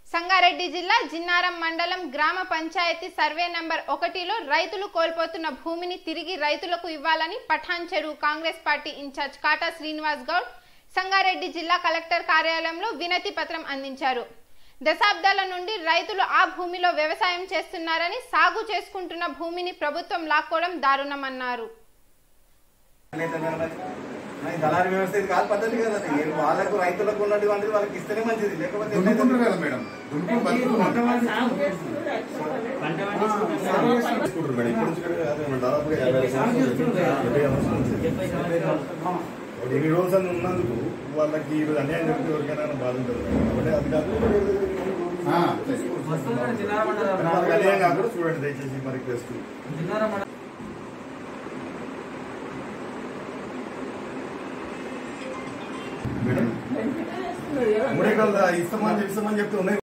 సంగారెడ్డి జిల్లా జిన్నారం మండలం గ్రామ పంచాయతీ సర్వే నంబర్ ఒకటిలో రైతులు కోల్పోతున్న భూమిని తిరిగి రైతులకు ఇవ్వాలని Patancheru Congress party incharge Kata Srinivas Goud Sangareddy జిల్లా కలెక్టర్ కార్యాలయంలో వినతి పత్రం అందించారు దశాబ్దాల నుండి రైతులు ఆ భూమిలో వ్యవసాయం చేస్తున్నారని సాగు చేసుకుంటున్న భూమిని ప్రభుత్వం లాక్కోవడం దారుణమన్నారు మరి దళారీ వ్యవస్థ ఇది కాదు పద్ధతి కదా అది. వాళ్ళకు రైతులకు ఉన్నటువంటిది వాళ్ళకి ఇస్తేనే మంచిది లేకపోతే దున్నుకుంటారు కదా మేడం దున్నుకుని బతుకుతున్నారు చేసుకుంటారు మేడం. ఇప్పుడు నుంచి కూడా కాదు మేడం. దాదాపుగా యాభై ఐదు సంవత్సరాలు డెబ్బై ఐదు సంవత్సరాలు నుంచి. ఒక ఎన్ని రోజులు అని ఉన్నందుకు వాళ్ళకి ఈరోజు అన్యాయం జరిగితే ఎవరికైనా బాధ ఉంటుంది మేడం. కాబట్టి అది కాదు ఆ, వాళ్ళకి అన్యాయం కాకుండా చూడండి దయచేసి మరి రిక్వెస్ట్ మేడం మూడు ఎకరాలు ఇస్తామని ఇస్తామని చెప్తే ఉన్నాయి